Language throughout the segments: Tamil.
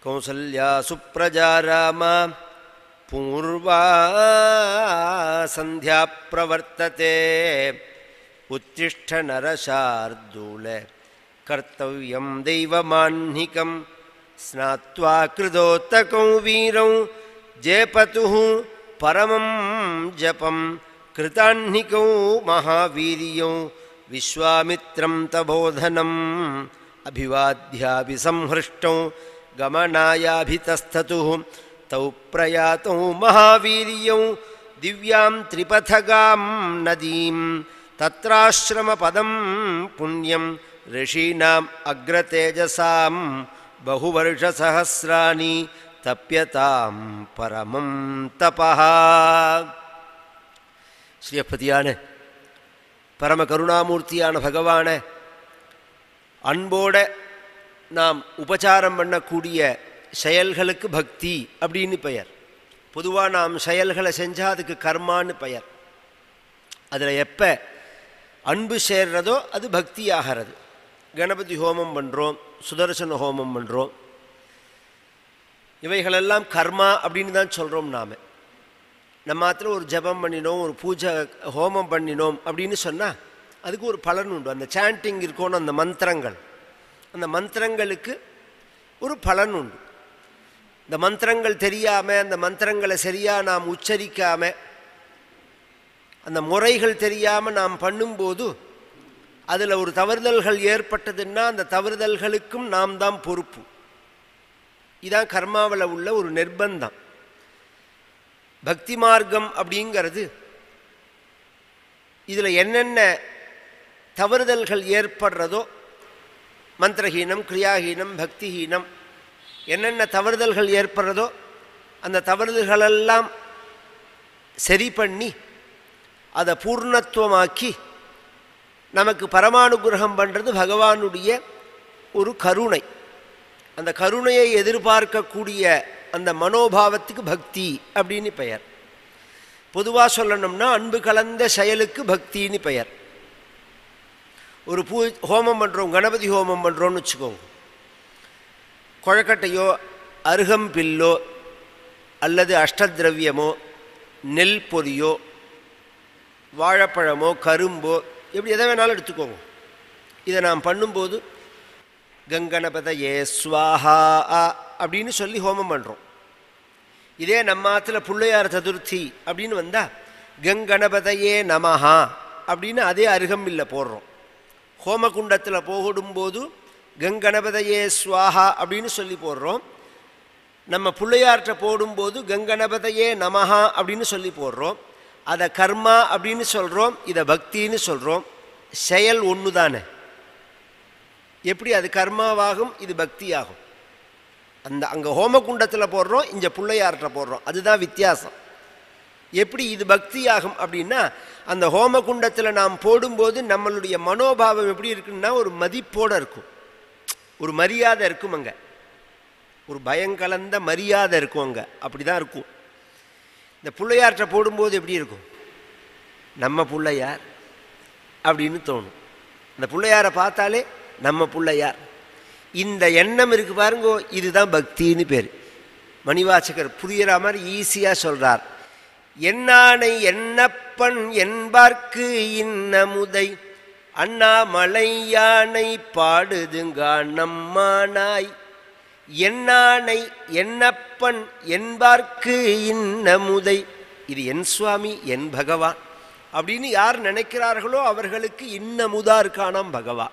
कौसल्या सुप्रजा रामा पूर्वा सन्ध्या प्रवर्तते उत्तिष्ठ नरशार्दूल कर्तव्यं दैवमाह्निकं स्नात्वा कृदोत्तकौ वीरौ जयपतुः परमं जपं कृताह्निकौ महावीर्यौ विश्वामित्रं तबोधनम् अभिवाद्याभिसंहृष्टौ गमनायाभितस्ततुः तौ प्रयातौ महावीर्यौ दिव्यां त्रिपथगां नदीं तत्राश्रमपदं पुण्यं ऋषीणाम् अग्रतेजसां बहुवर्षसहस्राणि तप्यतां परमं तपः ஸ்ரீயப்பதியான பரம கருணாமூர்த்தியான பகவான அன்போட நாம் உபச்சாரம் பண்ணக்கூடிய செயல்களுக்கு பக்தி அப்படின்னு பெயர் பொதுவாக நாம் செயல்களை செஞ்சால் அதுக்கு கர்மான்னு பெயர் அதில் எப்போ அன்பு சேர்றதோ அது பக்தி ஆகிறது கணபதி ஹோமம் பண்ணுறோம் சுதர்சன ஹோமம் பண்ணுறோம் இவைகளெல்லாம் கர்மா அப்படின்னு தான் சொல்கிறோம் நாம் நம்ம மாத்திரம் ஒரு ஜபம் பண்ணினோம் ஒரு பூஜை ஹோமம் பண்ணினோம் அப்படின்னு சொன்னால் அதுக்கு ஒரு பலன் உண்டு அந்த சாண்டிங் இருக்கணும் அந்த மந்திரங்கள் அந்த மந்திரங்களுக்கு ஒரு பலன் உண்டு இந்த மந்திரங்கள் தெரியாமல் அந்த மந்திரங்களை சரியாக நாம் உச்சரிக்காமல் அந்த முறைகள் தெரியாமல் நாம் பண்ணும்போது அதில் ஒரு தவறுதல்கள் ஏற்பட்டதுன்னா அந்த தவறுதல்களுக்கும் நாம் தான் பொறுப்பு இதான் கர்மாவில் உள்ள ஒரு நிர்பந்தம் பக்தி மார்க்கம் அப்படிங்கிறது இதில் என்னென்ன தவறுதல்கள் ஏற்படுறதோ மந்திரஹீனம் கிரியாஹீனம் பக்திஹீனம் என்னென்ன தவறுதல்கள் ஏற்படுறதோ அந்த தவறுதல்களெல்லாம் சரி பண்ணி அதை பூர்ணத்துவமாக்கி நமக்கு பரமானுகிரகம் பண்ணுறது பகவானுடைய ஒரு கருணை அந்த கருணையை எதிர்பார்க்கக்கூடிய அந்த மனோபாவத்துக்கு பக்தி அப்படின்னு பெயர் பொதுவாக சொல்லணும்னா அன்பு கலந்த செயலுக்கு பக்தின்னு பெயர் ஒரு பூ ஹோமம் பண்ணுறோம் கணபதி ஹோமம் பண்ணுறோன்னு வச்சுக்கோங்க குழக்கட்டையோ அருகம்பில்லோ அல்லது அஷ்டதிரவியமோ நெல் பொரியோ வாழைப்பழமோ கரும்போ எப்படி எதை வேணாலும் எடுத்துக்கோங்க இதை நாம் பண்ணும்போது கங்கணபதையே ஸ்வாஹா அப்படின்னு சொல்லி ஹோமம் பண்ணுறோம் இதே நம்ம ஆற்றுல பிள்ளையார் சதுர்த்தி அப்படின்னு வந்தால் கங்கணபதையே நமஹா அப்படின்னு அதே அருகம்பில்ல போடுறோம் ஹோமகுண்டத்தில் போடும்போது கங்கணபதையே ஸ்வாஹா அப்படின்னு சொல்லி போடுறோம் நம்ம பிள்ளையார்கிட்ட போடும்போது கங்கணபதையே நமஹா அப்படின்னு சொல்லி போடுறோம் அதை கர்மா அப்படின்னு சொல்கிறோம் இதை பக்தின்னு சொல்கிறோம் செயல் ஒன்று தானே எப்படி அது கர்மாவாகும் இது பக்தியாகும் அந்த அங்கே ஹோமகுண்டத்தில் போடுறோம் இங்கே பிள்ளையார்கிட்ட போடுறோம் அதுதான் வித்தியாசம் எப்படி இது பக்தியாகும் அப்படின்னா அந்த ஹோமகுண்டத்தில் நாம் போடும்போது நம்மளுடைய மனோபாவம் எப்படி இருக்குன்னா ஒரு மதிப்போடு இருக்கும் ஒரு மரியாதை இருக்கும் அங்கே ஒரு பயங்கலந்த மரியாதை இருக்கும் அங்கே அப்படி தான் இருக்கும் இந்த பிள்ளையார்கிட்ட போடும்போது எப்படி இருக்கும் நம்ம பிள்ளையார் அப்படின்னு தோணும் அந்த பிள்ளையாரை பார்த்தாலே நம்ம பிள்ளையார் இந்த எண்ணம் இருக்கு பாருங்கோ இதுதான் பக்தின்னு பேர் மணிவாசகர் புரிகிற மாதிரி ஈஸியாக சொல்கிறார் என்னானை என்னப்பன் என்பார்க்கு இன்னமுதை அண்ணாமலை யானை பாடுதுங்கா நம்மானாய் என்னானை என்னப்பன் என்பார்க்கு இன்னமுதை இது என் சுவாமி என் பகவான் அப்படின்னு யார் நினைக்கிறார்களோ அவர்களுக்கு இன்னமுதா இருக்கானாம் பகவான்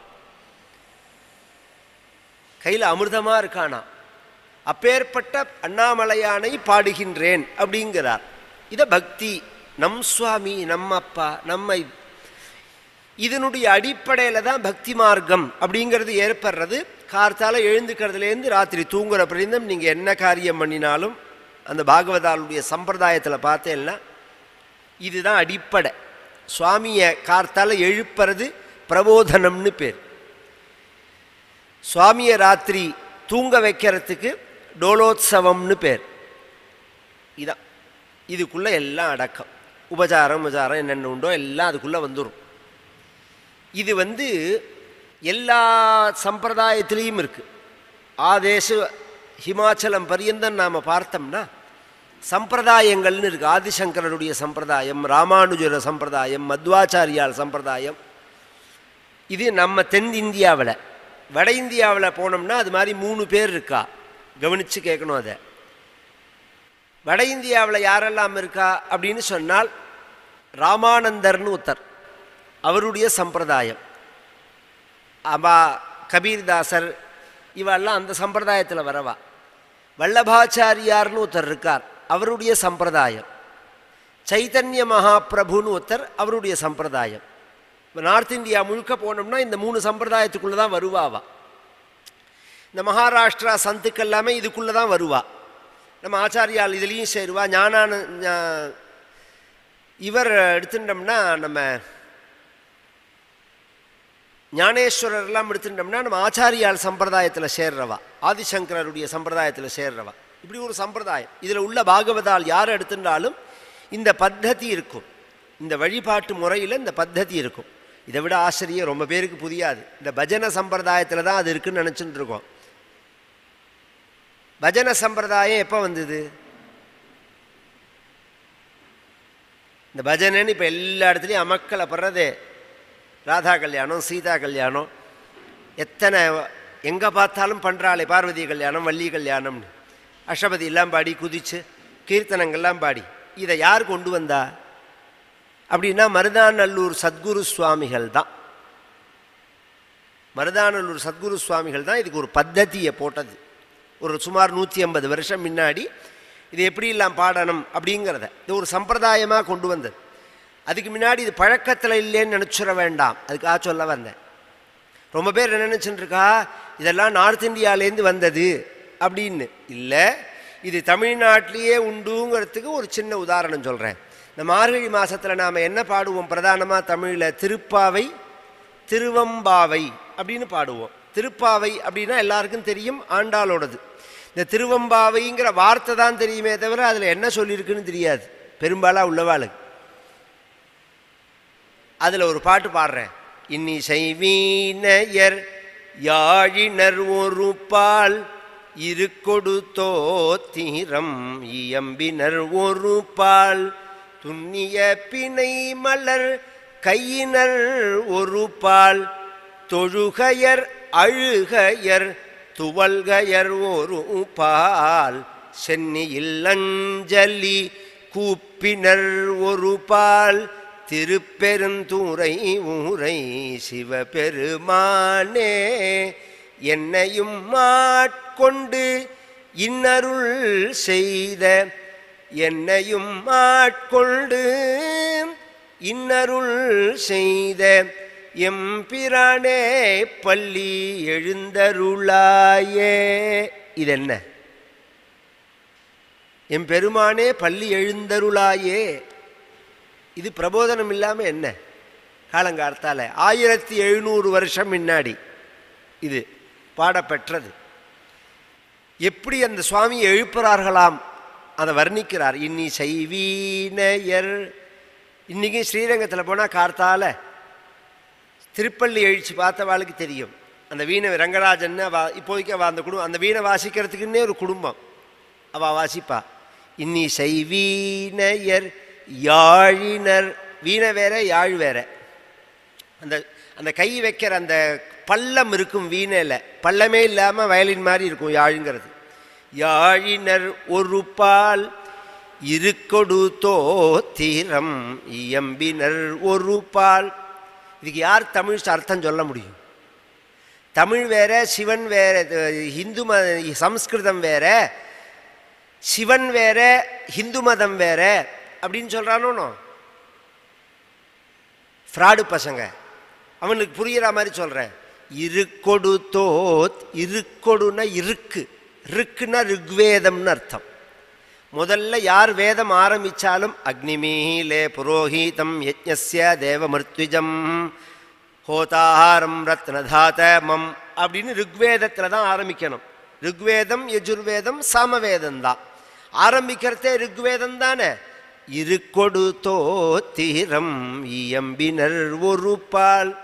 கையில் அமிர்தமாக இருக்கானா அப்பேற்பட்ட அண்ணாமலையானை பாடுகின்றேன் அப்படிங்கிறார் இதை பக்தி நம் சுவாமி நம்ம அப்பா நம்மை இதனுடைய அடிப்படையில் தான் பக்தி மார்க்கம் அப்படிங்கிறது ஏற்படுறது கார்த்தால எழுந்துக்கிறதுலேருந்து ராத்திரி தூங்குற பிரிந்தம் நீங்கள் என்ன காரியம் பண்ணினாலும் அந்த பாகவதாளுடைய சம்பிரதாயத்தில் பார்த்தேன்னா இதுதான் அடிப்படை சுவாமியை கார்த்தால எழுப்புறது பிரபோதனம்னு பேர் சுவாமியை ராத்திரி தூங்க வைக்கிறதுக்கு டோலோத்சவம்னு பேர் இதான் இதுக்குள்ளே எல்லாம் அடக்கம் உபச்சாரம் உபச்சாரம் என்னென்ன உண்டோ எல்லாம் அதுக்குள்ளே வந்துடும் இது வந்து எல்லா சம்பிரதாயத்திலையும் இருக்குது ஆதேச ஹிமாச்சலம் பரியந்தம் நாம் பார்த்தோம்னா சம்பிரதாயங்கள்னு இருக்கு ஆதிசங்கரருடைய சம்பிரதாயம் ராமானுஜர சம்பிரதாயம் மத்வாச்சாரியால் சம்பிரதாயம் இது நம்ம தென் இந்தியாவில் வட இந்தியாவில் போனோம்னா அது மாதிரி மூணு பேர் இருக்கா கவனித்து கேட்கணும் அதை வட இந்தியாவில் யாரெல்லாம் இருக்கா அப்படின்னு சொன்னால் ராமானந்தர்னு ஒருத்தர் அவருடைய சம்பிரதாயம் அபா கபீர்தாசர் இவெல்லாம் அந்த சம்பிரதாயத்தில் வரவா வல்லபாச்சாரியார்னு ஒருத்தர் இருக்கார் அவருடைய சம்பிரதாயம் சைத்தன்ய மகாபிரபுன்னு ஒருத்தர் அவருடைய சம்பிரதாயம் இப்போ நார்த் இந்தியா முழுக்க போனோம்னா இந்த மூணு சம்பிரதாயத்துக்குள்ளே தான் வருவாவா இந்த மகாராஷ்டிரா சந்துக்கள் எல்லாமே இதுக்குள்ளே தான் வருவா நம்ம ஆச்சாரியால் இதுலேயும் சேருவா ஞானான ஞா- இவர் எடுத்துட்டோம்னா நம்ம ஞானேஸ்வரர்லாம் எடுத்துட்டோம்னா நம்ம ஆச்சாரியால் சம்பிரதாயத்தில் சேர்றவா ஆதிசங்கரருடைய சம்பிரதாயத்தில் சேர்றவா இப்படி ஒரு சம்பிரதாயம் இதில் உள்ள பாகவதால் யார் எடுத்துட்டாலும் இந்த பத்ததி இருக்கும் இந்த வழிபாட்டு முறையில் இந்த பத்ததி இருக்கும் இதை விட ஆச்சரியம் ரொம்ப பேருக்கு புரியாது இந்த பஜன சம்பிரதாயத்தில் தான் அது இருக்குன்னு நினச்சிட்டு இருக்கோம் பஜன சம்பிரதாயம் எப்போ வந்தது இந்த பஜனைன்னு இப்போ எல்லா இடத்துலையும் அமக்களை படுறதே ராதா கல்யாணம் சீதா கல்யாணம் எத்தனை எங்கே பார்த்தாலும் பண்ணுறாளே பார்வதி கல்யாணம் வள்ளி கல்யாணம்னு அஷ்டபதி எல்லாம் பாடி குதிச்சு கீர்த்தனங்கள்லாம் பாடி இதை யார் கொண்டு வந்தா அப்படின்னா மருதாநல்லூர் சத்குரு சுவாமிகள் தான் மருதாநல்லூர் சத்குரு சுவாமிகள் தான் இதுக்கு ஒரு பத்ததியை போட்டது ஒரு சுமார் நூற்றி ஐம்பது வருஷம் முன்னாடி இது எப்படியெல்லாம் பாடணும் அப்படிங்கிறத இது ஒரு சம்பிரதாயமாக கொண்டு வந்தது அதுக்கு முன்னாடி இது பழக்கத்தில் இல்லைன்னு நினச்சிட வேண்டாம் அதுக்காக சொல்ல வந்தேன் ரொம்ப பேர் என்ன நினச்சிட்டு இருக்கா இதெல்லாம் நார்த் இந்தியாவிலேருந்து வந்தது அப்படின்னு இல்லை இது தமிழ்நாட்டிலேயே உண்டுங்கிறதுக்கு ஒரு சின்ன உதாரணம் சொல்கிறேன் இந்த மார்கழி மாதத்தில் நாம் என்ன பாடுவோம் பிரதானமாக தமிழில் திருப்பாவை திருவம்பாவை அப்படின்னு பாடுவோம் திருப்பாவை அப்படின்னா எல்லாருக்கும் தெரியும் ஆண்டாளோடது இந்த திருவம்பாவைங்கிற வார்த்தை தான் தெரியுமே தவிர அதில் என்ன சொல்லியிருக்குன்னு தெரியாது பெரும்பாலாக உள்ளவாளுக்கு அதில் ஒரு பாட்டு பாடுறேன் இன்னி செய்வீனையர் யாழினர் ஒரு பால் இரு கொடுத்தோ தீரம் இயம்பினர் ஒரு பால் துண்ணிய பிணை மலர் கையினர் ஒரு பால் தொழுகையர் அழுகையர் துவல்கையர் ஒரு பால் சென்னியில் அஞ்சலி கூப்பினர் ஒரு பால் திருப்பெருந்துறை ஊரை சிவபெருமானே என்னையும் மாட்கொண்டு இன்னருள் செய்த என்னையும் மாட்கொண்டு இன்னருள் செய்த எம்பிரானே பள்ளி எழுந்தருளாயே இதென்ன எம் பெருமானே பள்ளி எழுந்தருளாயே இது பிரபோதனம் இல்லாமல் என்ன காலங்காலத்தால் ஆயிரத்தி எழுநூறு வருஷம் முன்னாடி இது பாடப்பெற்றது எப்படி அந்த சுவாமியை எழுப்புறார்களாம் அதை வர்ணிக்கிறார் இன்னி செய்வீனையர் இன்றைக்கும் ஸ்ரீரங்கத்தில் போனால் கார்த்தால திருப்பள்ளி எழுச்சி பார்த்தவாளுக்கு தெரியும் அந்த வீணை ரங்கராஜன் வா இப்போதைக்கு அவள் அந்த குடும்பம் அந்த வீணை வாசிக்கிறதுக்குன்னே ஒரு குடும்பம் அவள் வாசிப்பா இன்னி செய்வீனையர் யாழினர் வீணை வேற யாழ் வேற அந்த அந்த கை வைக்கிற அந்த பள்ளம் இருக்கும் வீணையில் பள்ளமே இல்லாமல் வயலின் மாதிரி இருக்கும் யாழுங்கிறது யாழினர் ஒரு பால் இருக்கொடு தோத்திரம் இயம்பினர் ஒரு பால் இதுக்கு யார் தமிழ் அர்த்தம் சொல்ல முடியும் தமிழ் வேற சிவன் வேற இது ஹிந்து ம சம்ஸ்கிருதம் வேற சிவன் வேற ஹிந்து மதம் வேற அப்படின்னு சொல்கிறானோ ஃப்ராடு பசங்க அவனுக்கு புரிகிற மாதிரி சொல்கிறேன் இருக்கொடு தோத் இருக்கொடுனா இருக்கு ருக்குன்னா ருக்வேதம்னு அர்த்தம் முதல்ல யார் வேதம் ஆரம்பித்தாலும் அக்னிமீலே புரோஹீதம் யஜ்ஞஸ்ய தேவமிருத்விஜம் ஹோதாஹாரம் ரத்னதாத மம் அப்படின்னு ருக்வேதத்தில் தான் ஆரம்பிக்கணும் ருக்வேதம் யஜுர்வேதம் சாமவேதம் தான் ஆரம்பிக்கிறதே ருக்வேதம் தானே இருக்கொடு தோத்திரம் இயம்பினர் ஒரு பால்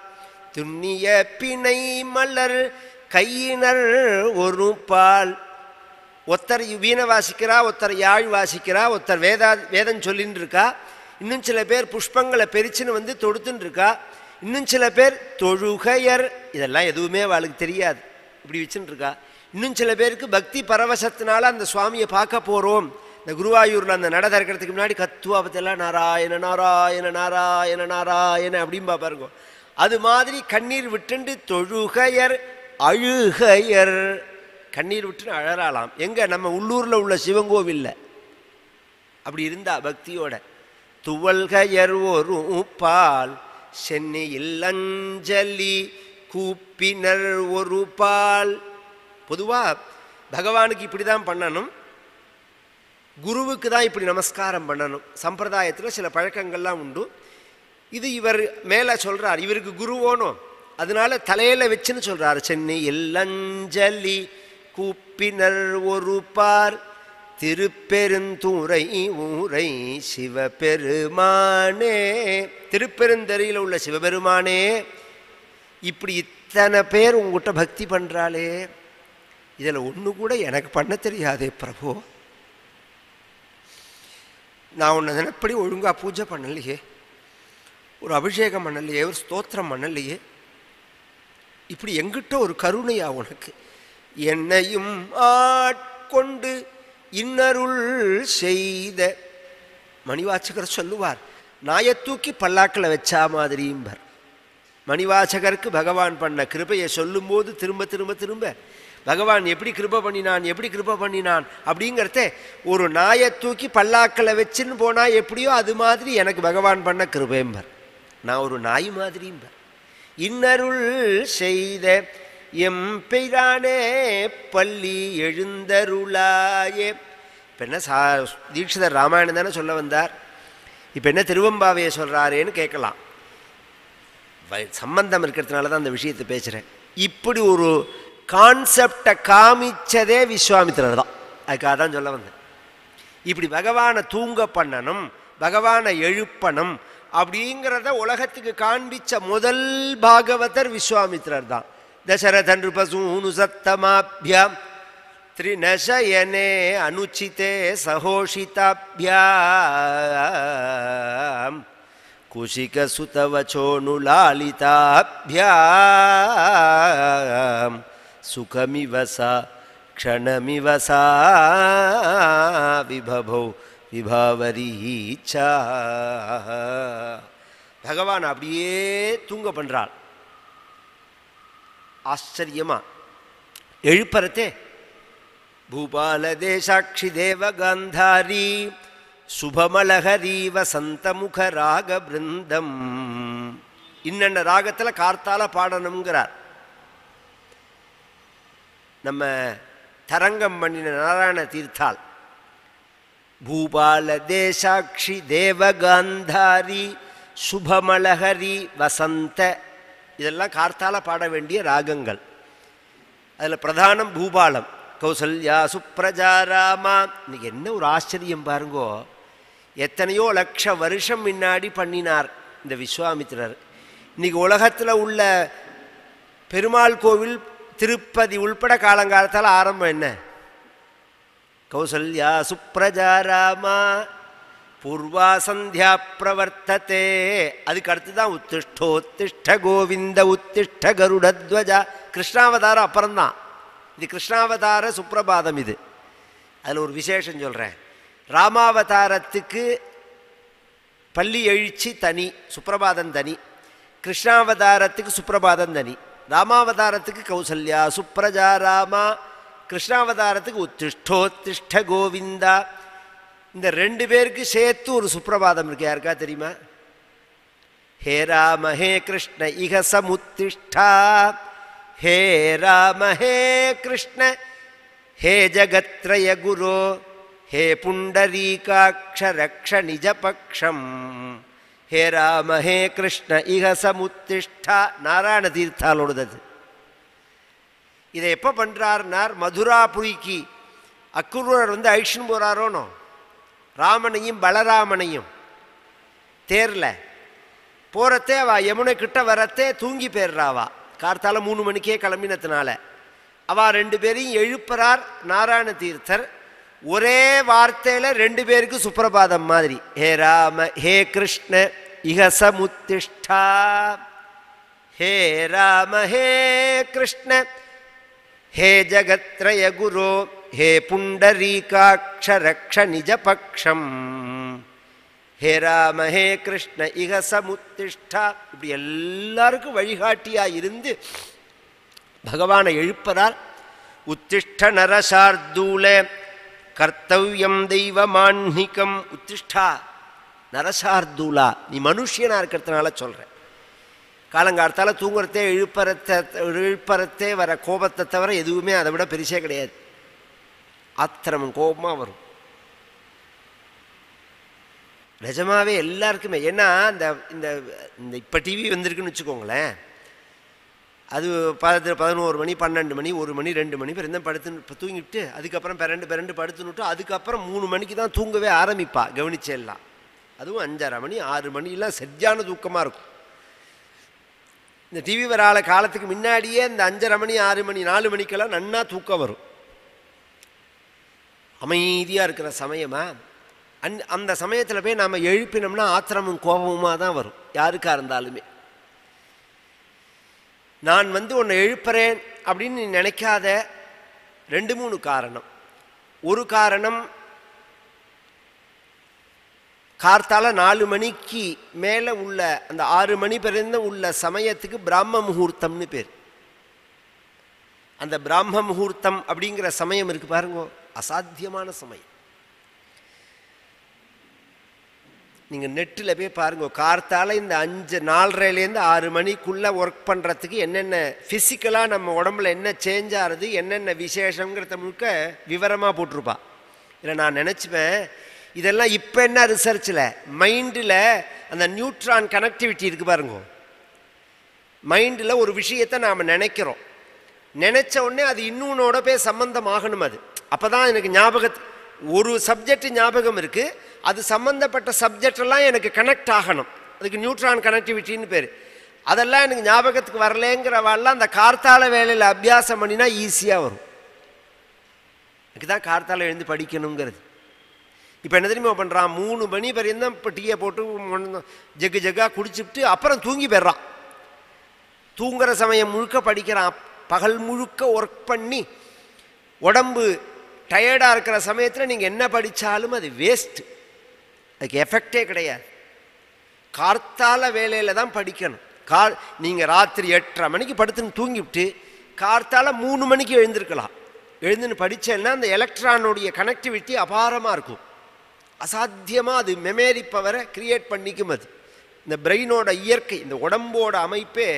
துண்ணிய பிணை மலர் கையினர் ஒரு பால் ஒருத்தர் வீணை வாசிக்கிறா ஒருத்தர் யாழ் வாசிக்கிறா ஒருத்தர் வேதா வேதம் சொல்லின்னு இருக்கா இன்னும் சில பேர் புஷ்பங்களை பெரிச்சுன்னு வந்து தொடுத்துன்னு இருக்கா இன்னும் சில பேர் தொழுகையர் இதெல்லாம் எதுவுமே அவளுக்கு தெரியாது இப்படி வச்சுன்னு இருக்கா இன்னும் சில பேருக்கு பக்தி பரவசத்தினால அந்த சுவாமியை பார்க்க போகிறோம் இந்த குருவாயூரில் அந்த நட திறக்கிறதுக்கு முன்னாடி கத்துவா பத்தெல்லாம் நாராயண நாராயண நாராயண நாராயண அப்படிம்பா பாருங்க அது மாதிரி கண்ணீர் விட்டுண்டு தொழுகையர் அழுகையர் கண்ணீர் விட்டுன்னு அழறாளாம் எங்க நம்ம உள்ளூரில் உள்ள சிவங்கோவில்ல அப்படி இருந்தா பக்தியோட துவல்கையர் ஒரு பால் சென்னையில் அஞ்சலி கூப்பினர் ஒரு பால் பொதுவாக பகவானுக்கு இப்படி தான் பண்ணணும் குருவுக்கு தான் இப்படி நமஸ்காரம் பண்ணணும் சம்பிரதாயத்தில் சில பழக்கங்கள்லாம் உண்டு இது இவர் மேலே சொல்கிறார் இவருக்கு குருவோனும் அதனால தலையில் வச்சுன்னு சொல்கிறார் சென்னை எல்லஞ்சலி கூப்பினர் ஒரு பார் திருப்பெருந்துறை ஊரை சிவபெருமானே திருப்பெருந்தறையில் உள்ள சிவபெருமானே இப்படி இத்தனை பேர் உங்ககிட்ட பக்தி பண்ணுறாளே இதில் ஒன்று கூட எனக்கு பண்ண தெரியாதே பிரபு நான் உன்னை தினப்படி ஒழுங்காக பூஜை பண்ணலையே ஒரு அபிஷேகம் பண்ணலையே ஒரு ஸ்தோத்திரம் பண்ணலையே இப்படி எங்கிட்ட ஒரு கருணையா உனக்கு என்னையும் ஆட்கொண்டு இன்னருள் செய்த மணிவாச்சகர் சொல்லுவார் நாயை தூக்கி பல்லாக்கில் வச்சா மாதிரியும்பர் மணிவாசகருக்கு பகவான் பண்ண கிருபையை சொல்லும்போது திரும்ப திரும்ப திரும்ப பகவான் எப்படி கிருப பண்ணினான் எப்படி கிருப பண்ணினான் அப்படிங்கிறத ஒரு நாயை தூக்கி பல்லாக்கில் வச்சுன்னு போனால் எப்படியோ அது மாதிரி எனக்கு பகவான் பண்ண கிருபேம்பர் நான் ஒரு நாய் மாதிரியும்பர் இன்னருள் செய்த எம்பெய்தானே பள்ளி எழுந்தருளாயே இப்போ என்ன சா தீட்சிதர் ராமாயணம் தானே சொல்ல வந்தார் இப்போ என்ன திருவம்பாவையை சொல்கிறாரேன்னு கேட்கலாம் வ- சம்பந்தம் இருக்கிறதுனால தான் அந்த விஷயத்தை பேசுகிறேன் இப்படி ஒரு கான்செப்டை காமிச்சதே விஸ்வாமித்திரர் தான் அதுக்காக தான் சொல்ல வந்தேன் இப்படி பகவானை தூங்க பண்ணணும் பகவானை எழுப்பணும் அப்படிங்கிறத உலகத்துக்கு காண்பிச்ச முதல் பாகவதர் விஸ்வாமித்திரர் தான் தசரதன் பசூனு சத்தமாபியாம் திரிநசயனே அனுச்சிதே சகோஷிதாபியாம் कुशिकसुतवचोनुलालिताभ्यां सुखमिव सा क्षणमिव सा विभवौ விபாவரீச்சா பகவான் அப்படியே தூங்க பண்றாள் ஆச்சரியமா எழுப்பறத்தே பூபாலதேசாட்சி தேவகாந்தாரி சுபமலஹரி வசந்தமுக ராக பிருந்தம் இன்னென்ன ராகத்தில் கார்த்தால பாடணுங்கிறார் நம்ம தரங்கம் பண்ணின நாராயண தீர்த்தால் பூபால தேசாட்சி தேவகாந்தாரி சுபமலஹரி வசந்த இதெல்லாம் கார்த்தால பாட வேண்டிய ராகங்கள் அதில் பிரதானம் பூபாலம் கௌசல்யா சுப்ரஜா ராமா இன்னைக்கு என்ன ஒரு ஆச்சரியம் பாருங்கோ எத்தனையோ லட்ச வருஷம் முன்னாடி பண்ணினார் இந்த விஸ்வாமித்திரர் இன்னைக்கு உலகத்தில் உள்ள பெருமாள் கோவில் திருப்பதி உள்பட காலங்காலத்தால் ஆரம்பம் என்ன கௌசல்யா சுப்ரஜா ராமா பூர்வா சந்தியா பிரவர்த்ததே அதுக்கு அடுத்து தான் உத்திஷ்டோத்திஷ்ட கோவிந்த உத்திஷ்ட கருடத்வஜா கிருஷ்ணாவதாரம் அப்புறம்தான் இது கிருஷ்ணாவதார சுப்பிரபாதம் இது அதில் ஒரு விசேஷம் சொல்கிறேன் ராமாவதாரத்துக்கு பள்ளி எழுச்சி தனி சுப்பிரபாதம் தனி கிருஷ்ணாவதாரத்துக்கு சுப்பிரபாதம் தனி ராமாவதாரத்துக்கு கௌசல்யா சுப்ரஜா ராமா கிருஷ்ணாவதாரத்துக்கு உத்திஷ்டோத்திஷ்ட கோவிந்தா இந்த ரெண்டு பேருக்கு சேர்த்து ஒரு சுப்பிரபாதம் இருக்கு யாருக்கா தெரியுமா ஹே ராம ஹே கிருஷ்ண இக சமுத்திஷ்டா ஹே ராம ஹே கிருஷ்ண ஹே ஜகத்ரய குரு ஹே புண்டரீகாட்ச ரக்ஷ நிஜபக்ஷம் ஹே ராம ஹே கிருஷ்ண இக சமுத்திஷ்டா நாராயண தீர்த்தாலோடது இதை எப்போ பண்ணுறாருனார் மதுராபுரிக்கு அக்குரூரர் வந்து அழிச்சுன்னு போகிறாரோனோ ராமனையும் பலராமனையும் தேரில் போகிறத்தே அவ யமுனை கிட்ட வரத்தே தூங்கி போயிடுறாவா கார்த்தால மூணு மணிக்கே கிளம்பினதுனால அவ ரெண்டு பேரையும் எழுப்புறார் நாராயண தீர்த்தர் ஒரே வார்த்தையில ரெண்டு பேருக்கு சுப்பிரபாதம் மாதிரி ஹே ராம ஹே கிருஷ்ண இகசமுத்திஷ்டா ஹே ராம ஹே கிருஷ்ண ஹே ஜகத்ரய குரு ஹே புண்டரீகாட்ச ரக்ஷ நிஜபக்ஷம் ஹே ராம ஹே கிருஷ்ண இக சமுத்திஷ்டா இப்படி எல்லாருக்கும் வழிகாட்டியா இருந்து பகவானை எழுப்பறார் உத்திஷ்ட நரசார்தூல கர்த்தவியம் தெய்வமான்மிகம் உத்திஷ்டா நரசார்தூலா நீ மனுஷியனா இருக்கிறதுனால சொல்றேன் காலங்காலத்தால் தூங்குறதே இழுப்பறத்தை இழுப்பறத்தே வர கோபத்தை தவிர எதுவுமே அதை விட பெருசே கிடையாது ஆத்திரமும் கோபமாக வரும் நிஜமாவே எல்லாருக்குமே ஏன்னா இந்த இந்த இந்த இப்போ டிவி வந்திருக்குன்னு வச்சுக்கோங்களேன் அது பத்து பதினோரு மணி பன்னெண்டு மணி ஒரு மணி ரெண்டு மணி பிறந்த படுத்து இப்போ தூங்கிவிட்டு அதுக்கப்புறம் பிறண்டு பிறண்டு படுத்துனுட்டு அதுக்கப்புறம் மூணு மணிக்கு தான் தூங்கவே ஆரம்பிப்பா கவனிச்செல்லாம் அதுவும் அஞ்சரை மணி ஆறு மணிலாம் சரியான தூக்கமாக இருக்கும் இந்த டிவி வர ஆள காலத்துக்கு முன்னாடியே இந்த அஞ்சரை மணி ஆறு மணி நாலு மணிக்கெல்லாம் நன்னா தூக்கம் வரும் அமைதியாக இருக்கிற சமயமா அந் அந்த சமயத்தில் போய் நாம் எழுப்பினோம்னா ஆத்திரமும் கோபமுமாக தான் வரும் யாருக்காக இருந்தாலுமே நான் வந்து உன்னை எழுப்புறேன் அப்படின்னு நீ நினைக்காத ரெண்டு மூணு காரணம் ஒரு காரணம் கார்த்தால நாலு மணிக்கு மேலே உள்ள அந்த ஆறு மணி பிறந்த உள்ள சமயத்துக்கு பிராம முகூர்த்தம்னு பேர் அந்த பிராம முகூர்த்தம் அப்படிங்கிற சமயம் இருக்கு பாருங்க அசாத்தியமான சமயம் நீங்கள் நெட்டில் போய் பாருங்க கார்த்தால இந்த அஞ்சு நாலரைலேருந்து ஆறு மணிக்குள்ளே ஒர்க் பண்ணுறதுக்கு என்னென்ன ஃபிசிக்கலாக நம்ம உடம்புல என்ன சேஞ்ச் ஆகுது என்னென்ன விசேஷங்கிறத முழுக்க விவரமாக போட்டிருப்பா இதில் நான் நினச்சிப்பேன் இதெல்லாம் இப்போ என்ன ரிசர்ச்சில் மைண்டில் அந்த நியூட்ரான் கனெக்டிவிட்டி இருக்குது பாருங்க மைண்டில் ஒரு விஷயத்தை நாம் நினைக்கிறோம் நினச்ச உடனே அது இன்னொன்னோட போய் சம்பந்தம் ஆகணும் அது அப்போ தான் எனக்கு ஞாபகத்து ஒரு சப்ஜெக்ட் ஞாபகம் இருக்குது அது சம்மந்தப்பட்ட சப்ஜெக்ட் எல்லாம் எனக்கு கனெக்ட் ஆகணும் அதுக்கு நியூட்ரான் கனெக்டிவிட்டின்னு பேர் அதெல்லாம் எனக்கு ஞாபகத்துக்கு வரலேங்கிறவாள்லாம் அந்த கார்த்தால வேலையில் அபியாசம் பண்ணினா ஈஸியாக வரும் எனக்கு தான் கார்த்தால எழுந்து படிக்கணுங்கிறது இப்போ என்ன தெரியுமா பண்ணுறான் மூணு மணி வரையும் இப்போ டீயை போட்டு மொண்டு ஜக்கு ஜக்காக குடிச்சுட்டு அப்புறம் தூங்கி போயிடுறான் தூங்குற சமயம் முழுக்க படிக்கிறான் பகல் முழுக்க ஒர்க் பண்ணி உடம்பு டயர்டாக இருக்கிற சமயத்தில் நீங்கள் என்ன படித்தாலும் அது வேஸ்ட்டு அதுக்கு எஃபெக்டே கிடையாது கார்த்தால வேலையில் தான் படிக்கணும் கார் நீங்கள் ராத்திரி எட்டரை மணிக்கு படுத்துன்னு தூங்கிவிட்டு கார்த்தால மூணு மணிக்கு எழுந்திருக்கலாம் எழுந்துன்னு படித்தேன்னா அந்த எலக்ட்ரானுடைய கனெக்டிவிட்டி அபாரமாக இருக்கும் அசாத்தியமாக அது மெமரி பவரை கிரியேட் பண்ணிக்கும் அது இந்த பிரெயினோட இயற்கை இந்த உடம்போட அமைப்பே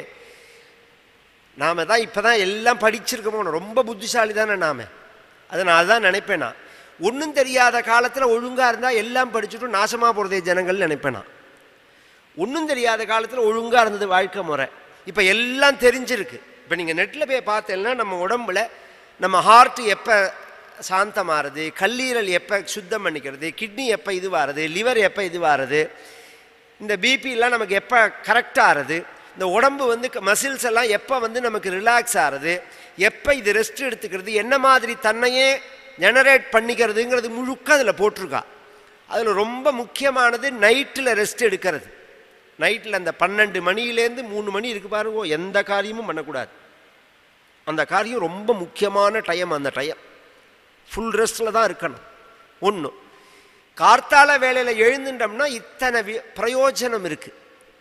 நாம் தான் இப்போ தான் எல்லாம் படிச்சிருக்கோமோ ரொம்ப புத்திசாலி தானே நாம் அதை நான் அதான் நினைப்பேன் நான் ஒன்றும் தெரியாத காலத்தில் ஒழுங்காக இருந்தால் எல்லாம் படிச்சுட்டும் நாசமாக போகிறதே ஜனங்கள் நினைப்பேன் நான் ஒன்றும் தெரியாத காலத்தில் ஒழுங்காக இருந்தது வாழ்க்கை முறை இப்போ எல்லாம் தெரிஞ்சிருக்கு இப்போ நீங்கள் நெட்டில் போய் பார்த்தேன்னா நம்ம உடம்புல நம்ம ஹார்ட் எப்போ சாந்தமாகிறது கல்லீரல் எப்போ சுத்தம் பண்ணிக்கிறது கிட்னி எப்போ இதுவாகிறது லிவர் எப்போ இதுவாகிறது இந்த பிபிலாம் நமக்கு எப்போ கரெக்ட் ஆகிறது இந்த உடம்பு வந்து மசில்ஸ் எல்லாம் எப்போ வந்து நமக்கு ரிலாக்ஸ் ஆகிறது எப்போ இது ரெஸ்ட் எடுத்துக்கிறது என்ன மாதிரி தன்னையே ஜெனரேட் பண்ணிக்கிறதுங்கிறது முழுக்க அதில் போட்டிருக்கா அதில் ரொம்ப முக்கியமானது நைட்டில் ரெஸ்ட் எடுக்கிறது நைட்டில் அந்த பன்னெண்டு மணியிலேருந்து மூணு மணி இருக்கு பாருங்க எந்த காரியமும் பண்ணக்கூடாது அந்த காரியம் ரொம்ப முக்கியமான டைம் அந்த டைம் ஃபுல் ரெஸ்ட்டில் தான் இருக்கணும் ஒன்று கார்த்தால வேலையில் எழுந்துட்டோம்னா இத்தனை வி- பிரயோஜனம் இருக்குது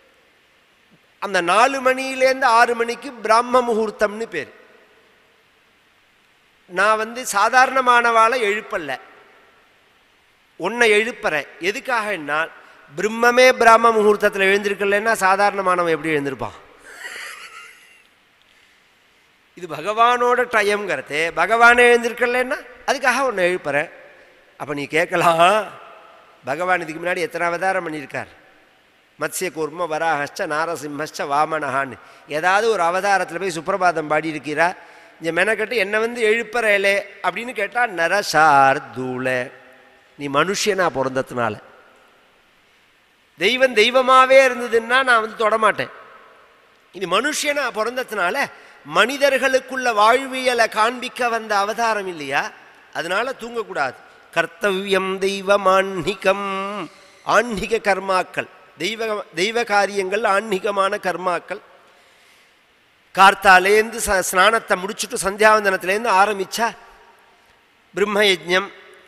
அந்த நாலு மணியிலேருந்து ஆறு மணிக்கு பிராம முகூர்த்தம்னு பேர் நான் வந்து சாதாரணமானவாளை எழுப்பல்ல உன்னை எழுப்புறேன் எதுக்காகன்னா பிரம்மமே பிராம முகூர்த்தத்தில் எழுந்திருக்கலன்னா சாதாரணமானவன் எப்படி எழுந்திருப்பான் இது பகவானோட டயம்ங்கிறது பகவானே எழுந்திருக்கலன்னா அதுக்காக உன்னை எழுப்புறேன் அப்போ நீ கேட்கலாம் பகவான் இதுக்கு முன்னாடி எத்தனை அவதாரம் பண்ணியிருக்கார் மத்ஸ்ய கூர்ம வராகச்ச நாரசிம்மச்ச வாமனஹான்னு ஏதாவது ஒரு அவதாரத்தில் போய் சுப்பிரபாதம் பாடி இருக்கிறா இங்கே மெனக்கட்டு என்னை வந்து எழுப்புறேலே அப்படின்னு கேட்டால் நரசார்தூல நீ மனுஷனா பிறந்ததுனால தெய்வம் தெய்வமாகவே இருந்ததுன்னா நான் வந்து தொடமாட்டேன் இது மனுஷனா பிறந்ததுனால மனிதர்களுக்குள்ள வாழ்வியலை காண்பிக்க வந்த அவதாரம் இல்லையா அதனால தூங்கக்கூடாது கர்த்தவியம் தெய்வமான்மிகம் ஆன்மீக கர்மாக்கள் தெய்வ தெய்வ காரியங்கள் ஆன்மீகமான கர்மாக்கள் கார்த்தாலேருந்து ச ஸ்நானத்தை முடிச்சுட்டு சந்தியாவந்தனத்துலேருந்து ஆரம்பிச்சா பிரம்மயஜம்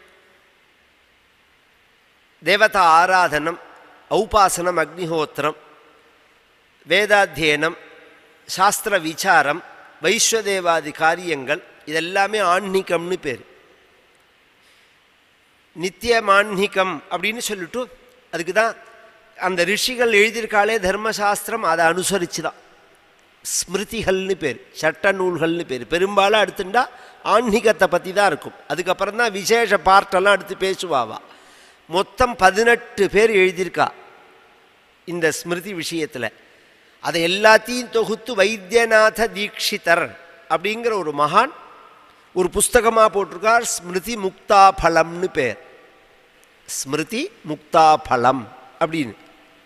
தேவதா ஆராதனம் ஔபாசனம் அக்னிஹோத்திரம் வேதாத்தியனம் சாஸ்திர விசாரம் வைஸ்வதேவாதி காரியங்கள் இதெல்லாமே ஆன்மீகம்னு பேர் நித்திய மான்மீகம் அப்படின்னு சொல்லிட்டு அதுக்கு தான் அந்த ரிஷிகள் எழுதியிருக்காளே தர்மசாஸ்திரம் அதை அனுசரித்து தான் ஸ்மிருதிகள்னு பேர் சட்ட நூல்கள்னு பேர் பெரும்பாலும் அடுத்துண்டா ஆன்மீகத்தை பற்றி தான் இருக்கும் அதுக்கப்புறம் தான் விசேஷ பார்ட்டெல்லாம் எடுத்து பேசுவாவா மொத்தம் பதினெட்டு பேர் எழுதியிருக்கா இந்த ஸ்மிருதி விஷயத்தில் அதை எல்லாத்தையும் தொகுத்து வைத்தியநாத தீக்ஷிதர் அப்படிங்கிற ஒரு மகான் ஒரு புஸ்தகமாக போட்டிருக்கார் ஸ்மிருதி முக்தா பலம்னு பேர் ஸ்மிருதி முக்தா பலம் அப்படின்னு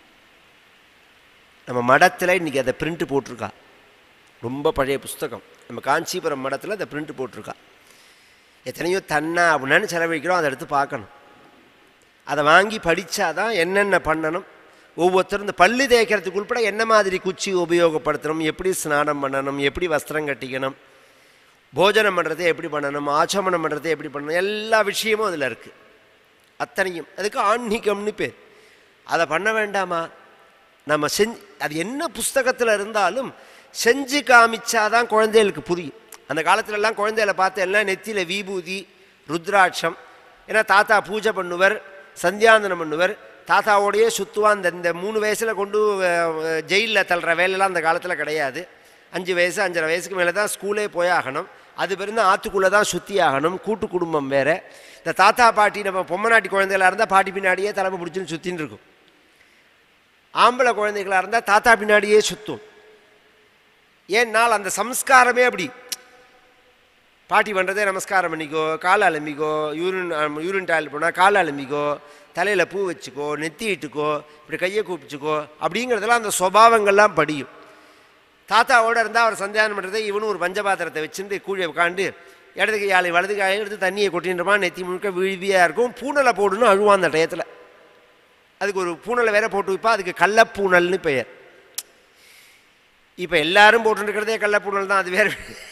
நம்ம மடத்தில் இன்றைக்கி அதை பிரிண்ட் போட்டிருக்கா ரொம்ப பழைய புஸ்தகம் நம்ம காஞ்சிபுரம் மடத்தில் அதை பிரிண்ட் போட்டிருக்கா எத்தனையோ தன்னா அப்படின்னு செலவழிக்கிறோம் அதை எடுத்து பார்க்கணும் அதை வாங்கி படித்தாதான் என்னென்ன பண்ணணும் ஒவ்வொருத்தரும் இந்த பல்லு தேய்க்கிறதுக்கு உள்பட என்ன மாதிரி குச்சி உபயோகப்படுத்தணும் எப்படி ஸ்நானம் பண்ணணும் எப்படி வஸ்திரம் கட்டிக்கணும் போஜனம் பண்ணுறது எப்படி பண்ணணும் ஆச்சமனம் பண்ணுறது எப்படி பண்ணணும் எல்லா விஷயமும் அதில் இருக்குது அத்தனையும் அதுக்கு ஆன்மீகம்னு பேர் அதை பண்ண வேண்டாமா நம்ம செஞ்சு அது என்ன புஸ்தகத்தில் இருந்தாலும் செஞ்சு காமிச்சாதான் குழந்தைகளுக்கு புரியும் அந்த காலத்துலலாம் குழந்தைகளை பார்த்து எல்லாம் நெத்தியில் விபூதி ருத்ராட்சம் ஏன்னா தாத்தா பூஜை பண்ணுவர் சந்தியாந்தனம் பண்ணுவர் தாத்தாவோடையே சுற்றுவான் இந்த இந்த மூணு வயசில் கொண்டு ஜெயிலில் தள்ளுற வேலையெல்லாம் அந்த காலத்தில் கிடையாது அஞ்சு வயசு அஞ்சரை வயசுக்கு மேலே தான் ஸ்கூலே போய் ஆகணும் அது பிறந்து ஆற்றுக்குள்ளே தான் சுற்றி ஆகணும் கூட்டு குடும்பம் வேறு இந்த தாத்தா பாட்டி நம்ம பொம்மநாட்டி குழந்தைகளாக இருந்தால் பாட்டி பின்னாடியே தலைமை பிடிச்சின்னு சுற்றின்னு இருக்கும் ஆம்பளை குழந்தைகளாக இருந்தால் தாத்தா பின்னாடியே சுற்றும் ஏன்னால் அந்த சம்ஸ்காரமே அப்படி பாட்டி பண்ணுறதே நமஸ்காரம் பண்ணிக்கோ காலை அலம்பிக்கோ யூரின் யூரின் டாய்லெட் போனால் காலை அலம்பிக்கோ தலையில் பூ வச்சுக்கோ நெத்தி இட்டுக்கோ இப்படி கையை கூப்பிச்சுக்கோ அப்படிங்கிறதெல்லாம் அந்த சுபாவங்கள்லாம் படியும் தாத்தாவோட இருந்தால் அவர் சந்தியானம் பண்ணுறதை இவனும் ஒரு பஞ்சபாத்திரத்தை வச்சுட்டு கூழி உட்காந்து இடது கையாளை வலது கையை எடுத்து தண்ணியை கொட்டின்றமா நெத்தி முழுக்க விழிவியாக இருக்கும் பூனலை போடணும் அழுவான் அந்த டயத்தில் அதுக்கு ஒரு பூனலை வேற போட்டு வைப்பா அதுக்கு கள்ளப்பூனல்னு பெயர் இப்போ எல்லாரும் போட்டுருக்கிறதே கள்ளப்பூனல் தான் அது வேற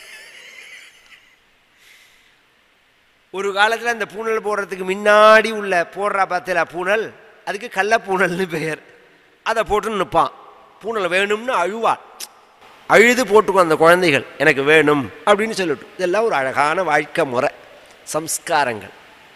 ஒரு காலத்தில் அந்த பூனல் போடுறதுக்கு முன்னாடி உள்ள போடுறா பார்த்தல பூனல் அதுக்கு கள்ளப்பூனல்னு பெயர் அதை போட்டுன்னு நிற்பான் பூனல் வேணும்னு அழுவாள் அழுது போட்டுக்கும் அந்த குழந்தைகள் எனக்கு வேணும் அப்படின்னு சொல்லிட்டு இதெல்லாம் ஒரு அழகான வாழ்க்கை முறை சம்ஸ்காரங்கள்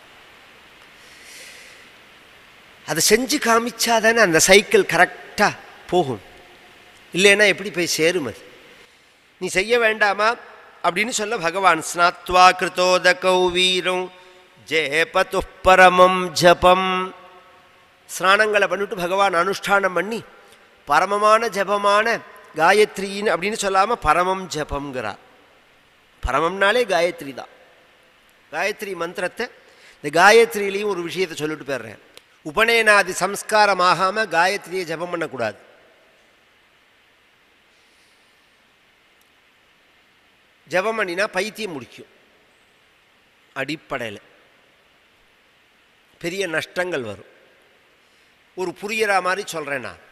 அதை செஞ்சு காமிச்சாதானே அந்த சைக்கிள் கரெக்டாக போகும் இல்லைன்னா எப்படி போய் சேரும் அது நீ செய்ய வேண்டாமா அப்படின்னு சொல்ல பகவான் ஸ்நாத்வா கிருத்தோதகௌ வீரம் ஜெயபது பரமம் ஜபம் ஸ்நானங்களை பண்ணிட்டு பகவான் அனுஷ்டானம் பண்ணி பரமமான ஜபமான காயத்ரின்னு அப்படின்னு சொல்லாமல் பரமம் ஜபம்ங்கிறார் பரமம்னாலே காயத்ரி தான் காயத்ரி மந்திரத்தை இந்த காயத்ரியிலையும் ஒரு விஷயத்தை சொல்லிட்டு போயிடுறேன் உபநயனாதி சம்ஸ்காரம் ஆகாமல் காயத்ரியை ஜபம் பண்ணக்கூடாது ஜபம் பண்ணினா பைத்தியம் முடிக்கும் அடிப்படையில் பெரிய நஷ்டங்கள் வரும் ஒரு புரியிற மாதிரி சொல்கிறேன் நான்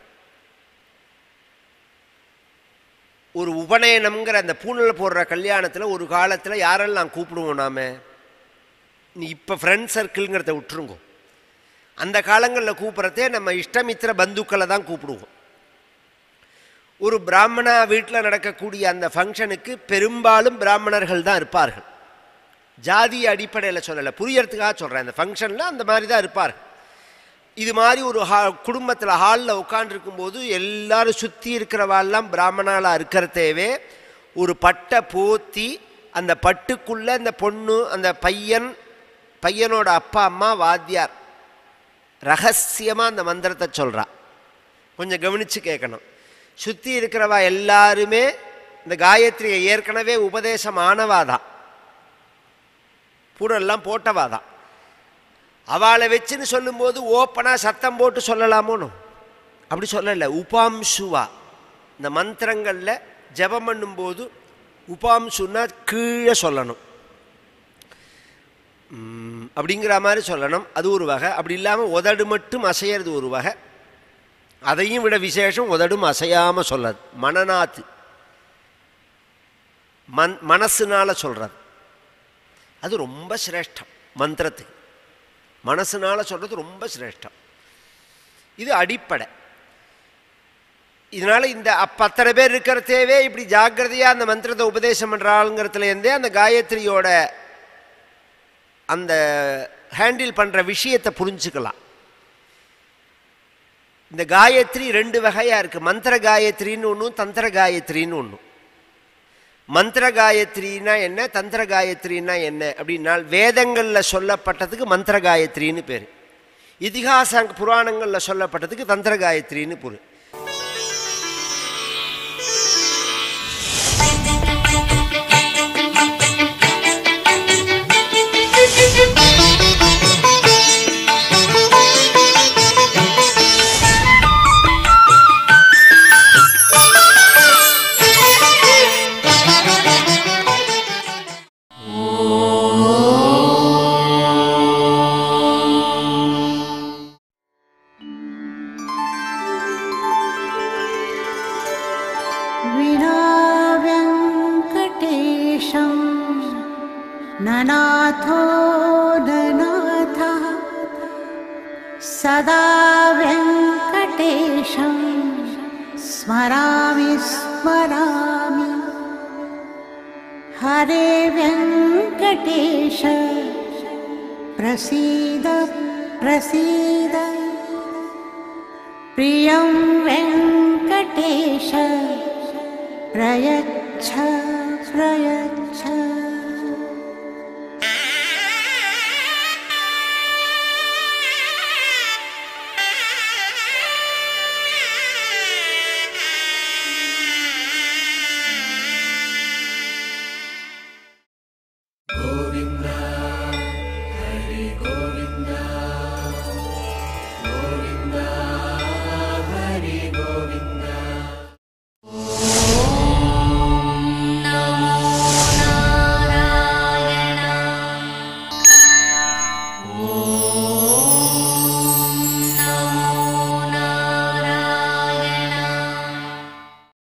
ஒரு உபநயனம்ங்கிற அந்த பூனல் போடுற கல்யாணத்தில் ஒரு காலத்தில் யாரெல்லாம் கூப்பிடுவோம் நாம நீ இப்போ ஃப்ரெண்ட் சர்க்கிள்ங்கிறத விட்டுருங்கோ அந்த காலங்களில் கூப்பிட்றதே நம்ம இஷ்டமித்திர பந்துக்களை தான் கூப்பிடுவோம் ஒரு பிராமணா வீட்டில் நடக்கக்கூடிய அந்த ஃபங்க்ஷனுக்கு பெரும்பாலும் பிராமணர்கள் தான் இருப்பார்கள் ஜாதி அடிப்படையில் சொல்லலை புரியறதுக்காக சொல்கிறேன் அந்த ஃபங்க்ஷனில் அந்த மாதிரி தான் இருப்பார்கள் இது மாதிரி ஒரு ஹா குடும்பத்தில் ஹாலில் உட்காண்டிருக்கும்போது எல்லாரும் சுற்றி இருக்கிறவாள்லாம் பிராமணாலாக இருக்கிறதேவே ஒரு பட்டை போத்தி அந்த பட்டுக்குள்ளே அந்த பொண்ணு அந்த பையன் பையனோட அப்பா அம்மா வாத்தியார் ரகசியமாக அந்த மந்திரத்தை சொல்கிறா கொஞ்சம் கவனித்து கேட்கணும் சுற்றி இருக்கிறவா எல்லாருமே இந்த காயத்ரியை ஏற்கனவே உபதேசம் ஆனவா தான் பூரெல்லாம் போட்டவா தான் அவளை வச்சுன்னு சொல்லும்போது ஓப்பனாக சத்தம் போட்டு சொல்லலாமோனோ அப்படி சொல்லலை உபாம்சுவா இந்த மந்திரங்களில் ஜபம் பண்ணும்போது உபாம்சுன்னா கீழே சொல்லணும் ம், அப்படிங்கிற மாதிரி சொல்லணும் அது ஒரு வகை அப்படி இல்லாமல் உதடு மட்டும் அசையிறது ஒரு வகை அதையும் விட விசேஷம் உதடும் அசையாமல் சொல்லது மனநாத்து மன் மனசுனால சொல்கிறது அது ரொம்ப சிரேஷ்டம் மந்திரத்துக்கு மனசுனால சொல்கிறது ரொம்ப சிரேஷ்டம் இது அடிப்படை இதனால் இந்த அப்ப அத்தனை பேர் இருக்கிறதேவே இப்படி ஜாக்கிரதையாக அந்த மந்திரத்தை உபதேசம் பண்ணுறாளுங்கிறதுலேருந்தே அந்த காயத்ரியோட அந்த ஹேண்டில் பண்ணுற விஷயத்தை புரிஞ்சுக்கலாம் இந்த காயத்ரி ரெண்டு வகையாக இருக்குது மந்திர காயத்ரின்னு ஒன்றும் தந்திர காயத்ரின்னு ஒன்றும் மந்திர காயத்ரினா என்ன தந்திர காயத்ரினா என்ன அப்படின்னா வேதங்களில் சொல்லப்பட்டதுக்கு மந்திர காயத்ரின்னு பேர் இதிகாச புராணங்களில் சொல்லப்பட்டதுக்கு தந்திர காயத்ரின்னு பொருள் विना व्यङ्कटेशं ननाथो ननाथः सदा व्यङ्कटेशं स्मरामि स्मरामि हरे व्यङ्कटेश प्रसीद प्रसीद प्रियं वेङ्कटेश प्रयच्छ प्रयच्छ